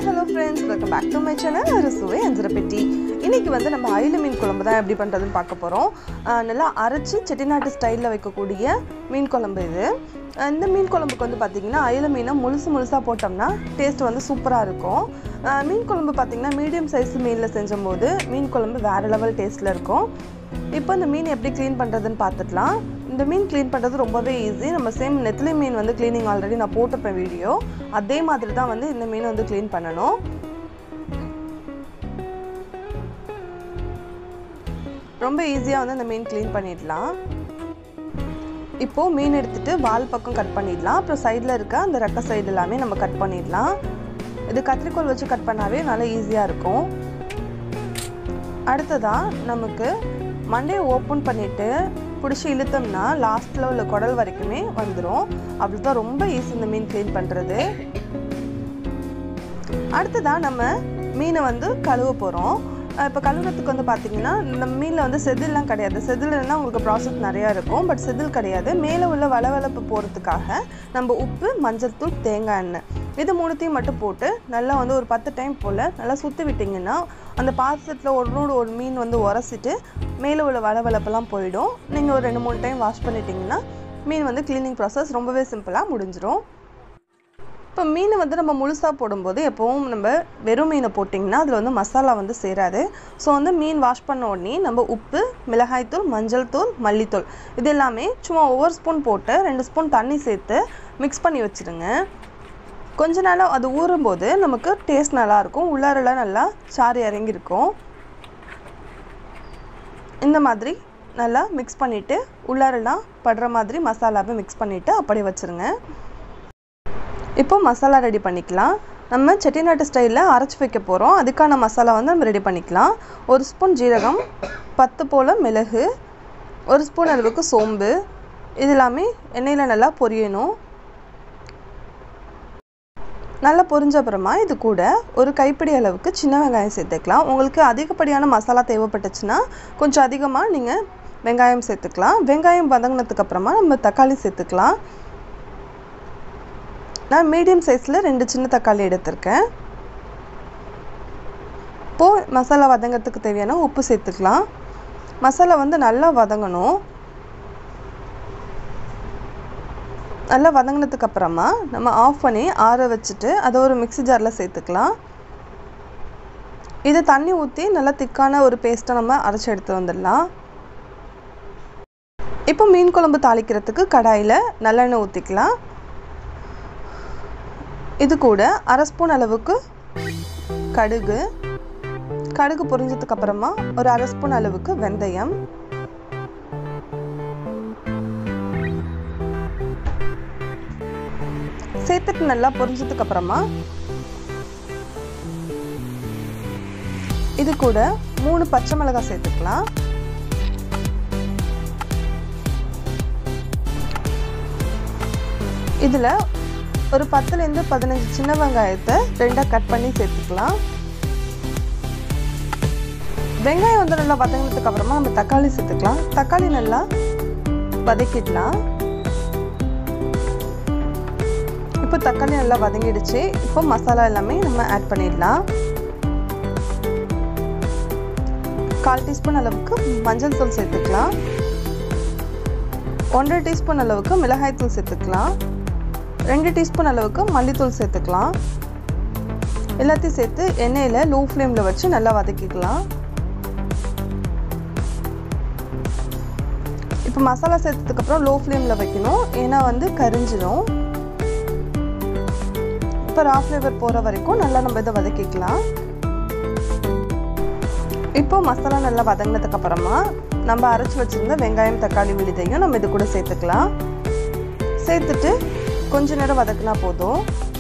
hello friends welcome back to my channel ஒரு சுவை அஞ்சரப்பெட்டி இன்னைக்கு வந்து நம்ம அயில மீன் குழம்பு தான் எப்படி பண்ணுறதுன்னு பார்க்க போகிறோம் நல்லா அரைச்சி செட்டிநாட்டு ஸ்டைலில் வைக்கக்கூடிய மீன் குழம்பு இது ஆஹ் இந்த மீன் குழம்புக்கு வந்து பார்த்திங்கன்னா அயில மீனை முழுசு முழுசாக போட்டோம்னா டேஸ்ட் வந்து சூப்பராக இருக்கும் ஆஹ் மீன் குழம்பு பார்த்திங்கன்னா மீடியம் சைஸ் மீனில் செஞ்சும்போது மீன் குழம்பு வேறு லெவல் டேஸ்ட்டில் இருக்கும் இப்போ இந்த மீன் எப்படி க்ளீன் பண்ணுறதுன்னு பார்த்துக்கலாம் இந்த மீன் க்ளீன் பண்ணுறது ரொம்பவே ஈஸி நம்ம சேம் நெத்திலி மீன் வந்து க்ளீனிங் ஆல்ரெடி நான் போட்டிருப்பேன் வீடியோ அதே மாதிரி தான் வந்து இந்த மீன் வந்து க்ளீன் பண்ணணும் ரொம்ப ஈஸியாக வந்து இந்த மீன் க்ளீன் பண்ணிடலாம் இப்போது மீன் எடுத்துட்டு வால் பக்கம் கட் பண்ணிடலாம் அப்புறம் சைடில் இருக்க அந்த ரெக்க சைடு எல்லாமே நம்ம கட் பண்ணிடலாம் இது கத்திரிக்கோல் வச்சு கட் பண்ணாவே நல்லா ஈஸியாக இருக்கும் அடுத்ததாக நமக்கு மண்டையை ஓப்பன் பண்ணிவிட்டு பிடிச்சி இழுத்தோம்னா லாஸ்ட்டில் உள்ள குடல் வரைக்குமே வந்துடும் அவ்வளோதான் ரொம்ப ஈஸி இந்த மீன் க்ளீன் பண்ணுறது அடுத்ததாக நம்ம மீனை வந்து கழுவ போகிறோம் இப்போ கழுவுறதுக்கு வந்து பார்த்தீங்கன்னா இந்த மீனில் வந்து செதில்லாம் கிடையாது செதில்னா உங்களுக்கு ப்ராசஸ் நிறையா இருக்கும் பட் செதில் கிடையாது மேலே உள்ள வளவளப்பு போகிறதுக்காக நம்ம உப்பு மஞ்சள் தூள் தேங்காய் எண்ணெய் இது மூணுத்தையும் மட்டும் போட்டு நல்லா வந்து ஒரு பத்து டைம் போல் நல்லா சுற்றி விட்டிங்கன்னா அந்த பாத்திரத்தில் ஒன்றோடு ஒரு மீன் வந்து உரசிட்டு மேலே உள்ள வளவளப்பெல்லாம் போயிடும் நீங்கள் ஒரு ரெண்டு மூணு டைம் வாஷ் பண்ணிட்டீங்கன்னா மீன் வந்து க்ளீனிங் ப்ராசஸ் ரொம்பவே சிம்பிளாக முடிஞ்சிடும் இப்போ மீனை வந்து நம்ம முழுசாக போடும்போது எப்போவும் நம்ம வெறும் மீனை போட்டிங்கன்னா அதில் வந்து மசாலா வந்து சேராது ஸோ வந்து மீன் வாஷ் பண்ண உடனே நம்ம உப்பு மிளகாய்த்தூள் மஞ்சள் தூள் மல்லித்தூள் இது எல்லாமே சும்மா ஒவ்வொரு ஸ்பூன் போட்டு ரெண்டு ஸ்பூன் தண்ணி சேர்த்து மிக்ஸ் பண்ணி வச்சுருங்க கொஞ்ச நாளாக அது ஊறும்போது நமக்கு டேஸ்ட் நல்லாயிருக்கும் உள்ளாரெல்லாம் நல்லா சாறு இறங்கியிருக்கும் இந்த மாதிரி நல்லா மிக்ஸ் பண்ணிவிட்டு உள்ளாரெல்லாம் படுற மாதிரி மசாலாவை மிக்ஸ் பண்ணிவிட்டு அப்படியே வச்சுருங்க இப்போ மசாலா ரெடி பண்ணிக்கலாம் நம்ம செட்டிநாட்டு ஸ்டைலில் அரைச்சி வைக்க போகிறோம் அதுக்கான மசாலா வந்து நம்ம ரெடி பண்ணிக்கலாம் ஒரு ஸ்பூன் ஜீரகம் பத்து போல் மிளகு ஒரு ஸ்பூன் அளவுக்கு சோம்பு இது எல்லாமே எண்ணெயில் நல்லா பொரியணும் நல்லா பொரிஞ்ச அப்புறமா இது கூட ஒரு கைப்பிடி அளவுக்கு சின்ன வெங்காயம் சேர்த்துக்கலாம் உங்களுக்கு அதிகப்படியான மசாலா தேவைப்பட்டுச்சுன்னா கொஞ்சம் அதிகமாக நீங்கள் வெங்காயம் சேர்த்துக்கலாம் வெங்காயம் வதங்கினதுக்கு அப்புறமா நம்ம தக்காளி சேர்த்துக்கலாம் நான் மீடியம் சைஸில் ரெண்டு சின்ன தக்காளி எடுத்திருக்கேன் இப்போது மசாலா வதங்கிறதுக்கு தேவையான உப்பு சேர்த்துக்கலாம் மசாலா வந்து நல்லா வதங்கணும் நல்லா வதங்கினதுக்கு அப்புறமா நம்ம ஆஃப் பண்ணி ஆற வச்சுட்டு அதை ஒரு மிக்ஸி ஜாரில் சேர்த்துக்கலாம் இது தண்ணி ஊற்றி நல்லா திக்கான ஒரு பேஸ்ட்டை நம்ம அரைச்சி எடுத்து வந்துடலாம் இப்போ மீன் குழம்பு தாளிக்கிறதுக்கு கடாயில் நல்லெண்ணெய் ஊற்றிக்கலாம் இது கூட அரை ஸ்பூன் அளவுக்கு கடுகு கடுகு பொரிஞ்சதுக்கு அப்புறமா ஒரு அரை ஸ்பூன் அளவுக்கு வெந்தயம் சேர்த்துட்டு நல்லா பொரிஞ்சதுக்கு அப்புறமா இது கூட மூணு பச்சை மிளகாய் சேர்த்துக்கலாம் இதில் ஒரு பத்துலேருந்து பதினஞ்சு சின்ன வெங்காயத்தை ரெண்டாக கட் பண்ணி சேர்த்துக்கலாம் வெங்காயம் வந்து நல்லா வதங்கினதுக்கு அப்புறமா நம்ம தக்காளி சேர்த்துக்கலாம் தக்காளி நல்லா வதக்கிடலாம் இப்போ தக்காளி நல்லா வதங்கிடுச்சு இப்போ மசாலா எல்லாமே நம்ம ஆட் பண்ணிடலாம் கால் டீஸ்பூன் அளவுக்கு மஞ்சள் தூள் சேர்த்துக்கலாம் ஒன்றரை டீஸ்பூன் அளவுக்கு மிளகாய் தூள் சேர்த்துக்கலாம் ரெண்டு டீஸ்பூன் அளவுக்கு மல்லித்தூள் சேர்த்துக்கலாம் எல்லாத்தையும் சேர்த்து எண்ணெயில் லோ ஃப்ளேமில் வச்சு நல்லா வதக்கிக்கலாம் இப்போ மசாலா சேர்த்ததுக்கப்புறம் லோ ஃப்ளேமில் வைக்கணும் ஏன்னா வந்து கரிஞ்சிடும் இப்போ ரா ஃப்ளேவர் போகிற வரைக்கும் நல்லா நம்ம இதை வதக்கிக்கலாம் இப்போ மசாலா நல்லா வதங்கினதுக்கு அப்புறமா நம்ம அரைச்சி வச்சுருந்த வெங்காயம் தக்காளி விழுதையும் நம்ம இது கூட சேர்த்துக்கலாம் சேர்த்துட்டு கொஞ்ச நேரம் வதக்கினா போதும்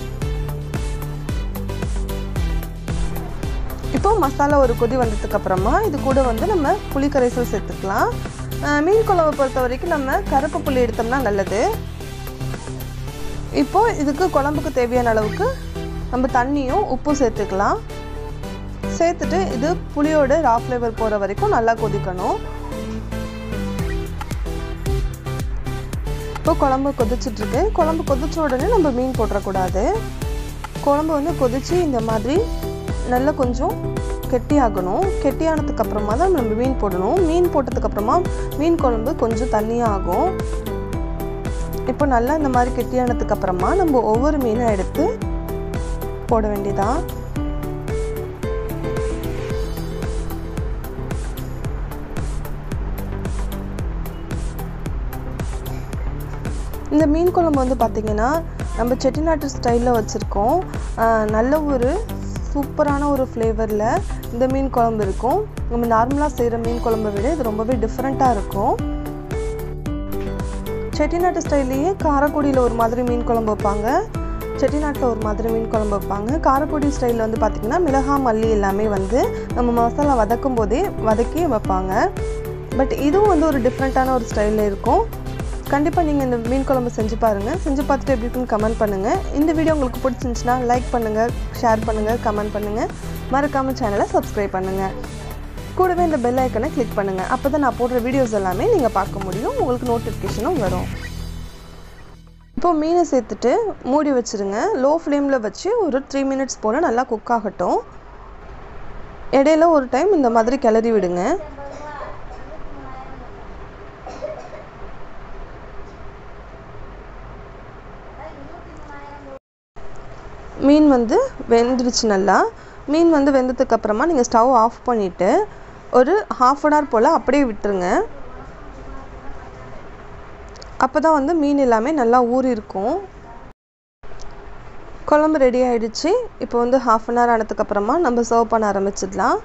இப்போ மசாலா ஒரு கொதி வந்ததுக்கு அப்புறமா இது கூட வந்து நம்ம புளி கரைசல் சேர்த்துக்கலாம் மீன் குழம்பு பொறுத்த வரைக்கும் நம்ம கருப்பு புளி எடுத்தோம்னா நல்லது இப்போ இதுக்கு குழம்புக்கு தேவையான அளவுக்கு நம்ம தண்ணியும் உப்பும் சேர்த்துக்கலாம் சேர்த்துட்டு இது புளியோட ரா ஃப்ளேவர் போகிற வரைக்கும் நல்லா கொதிக்கணும் இப்போ குழம்பு கொதிச்சிட்ருக்கு குழம்பு கொதிச்ச உடனே நம்ம மீன் போட்டுறக்கூடாது குழம்பு வந்து கொதித்து இந்த மாதிரி நல்லா கொஞ்சம் கெட்டியாகணும் கெட்டியானதுக்கு அப்புறமா தான் நம்ம மீன் போடணும் மீன் போட்டதுக்கப்புறமா மீன் குழம்பு கொஞ்சம் தண்ணியாகும் இப்போ நல்லா இந்த மாதிரி கெட்டியானதுக்கு அப்புறமா நம்ம ஒவ்வொரு மீனை எடுத்து போட வேண்டியதான் இந்த மீன் குழம்பு வந்து பார்த்திங்கன்னா நம்ம செட்டிநாட்டு ஸ்டைலில் வச்சுருக்கோம் நல்ல ஒரு சூப்பரான ஒரு ஃப்ளேவரில் இந்த மீன் குழம்பு இருக்கும் நம்ம நார்மலாக செய்கிற மீன் குழம்பை விட இது ரொம்பவே டிஃப்ரெண்ட்டாக இருக்கும் செட்டிநாட்டு ஸ்டைல்லையே காரக்குடியில் ஒரு மாதிரி மீன் குழம்பு வைப்பாங்க செட்டிநாட்டில் ஒரு மாதிரி மீன் குழம்பு வைப்பாங்க காரக்குடி ஸ்டைலில் வந்து பார்த்திங்கன்னா மிளகா மல்லி எல்லாமே வந்து நம்ம மசாலா வதக்கும் போதே வதக்கி வைப்பாங்க பட் இதுவும் வந்து ஒரு டிஃப்ரெண்ட்டான ஒரு ஸ்டைலில் இருக்கும் கண்டிப்பாக நீங்கள் இந்த மீன் குழம்பு செஞ்சு பாருங்கள் செஞ்சு பார்த்துட்டு எப்படி இருக்குன்னு கமெண்ட் பண்ணுங்கள் இந்த வீடியோ உங்களுக்கு பிடிச்சிருந்துச்சுன்னா லைக் பண்ணுங்கள் ஷேர் பண்ணுங்கள் கமெண்ட் பண்ணுங்கள் மறக்காமல் சேனலை சப்ஸ்கிரைப் பண்ணுங்கள் கூடவே இந்த பெல் ஐக்கனை கிளிக் பண்ணுங்கள் அப்போ தான் நான் போடுற வீடியோஸ் எல்லாமே நீங்கள் பார்க்க முடியும் உங்களுக்கு நோட்டிஃபிகேஷனும் வரும் இப்போது மீனை சேர்த்துட்டு மூடி வச்சுருங்க லோ ஃப்ளேமில் வச்சு ஒரு த்ரீ மினிட்ஸ் போல் நல்லா குக் ஆகட்டும் இடையில ஒரு டைம் இந்த மாதிரி கிளறி விடுங்க மீன் வந்து வெந்துடுச்சு நல்லா மீன் வந்து வெந்ததுக்கு அப்புறமா நீங்கள் ஸ்டவ் ஆஃப் பண்ணிவிட்டு ஒரு ஹாஃப் அன் ஹவர் போல் அப்படியே விட்டுருங்க அப்போ தான் வந்து மீன் எல்லாமே நல்லா ஊறி இருக்கும் குழம்பு ரெடி ஆகிடுச்சு இப்போ வந்து ஹாஃப் அன் ஹவர் ஆனதுக்கப்புறமா நம்ம சர்வ் பண்ண ஆரம்பிச்சிடலாம்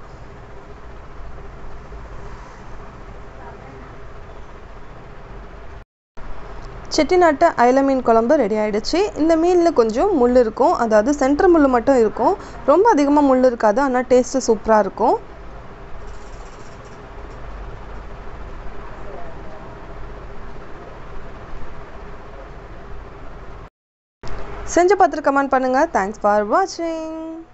செட்டிநாட்டு அயல மீன் குழம்பு ரெடி ஆகிடுச்சு இந்த மீனில் கொஞ்சம் முள் இருக்கும் அதாவது சென்டர் முள் மட்டும் இருக்கும் ரொம்ப அதிகமாக முள் இருக்காது ஆனால் டேஸ்ட்டு சூப்பராக இருக்கும் செஞ்சு பார்த்துட்டு கமெண்ட் பண்ணுங்கள் தேங்க்ஸ் ஃபார் வாட்சிங்